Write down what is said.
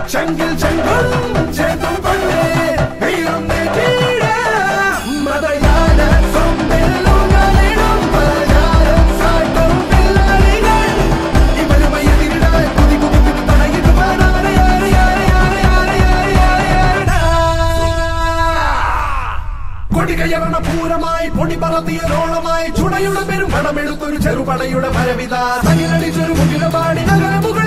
ചെങ്കിൽ ചെങ്കും ചേർത്തും കൊണ്ടേ വീറും നെറ്റിയിട മതയാന സൊമ്പെല്ലുകളിടും പലചാരം സാട്ടും പിള്ളാരികൾ ഇവരുമായി എതിരിടാൻ കുതി കുതിക്കുന്നു തടയിടുവാൻ ആരെ ആരെ ആരെ ആരെ ആരെ ആരെ ആരെ ആരെടാ കൊടികയറണ പൂരമായി പൊടി പറത്തിയതോളമായി ചുടയുടെ പെരും പണമെടുത്തൊരു ചെറുപടയുടെ മരവിത തകിലടിച്ചൊരു മുകിലപാടി നഗരമുകൾ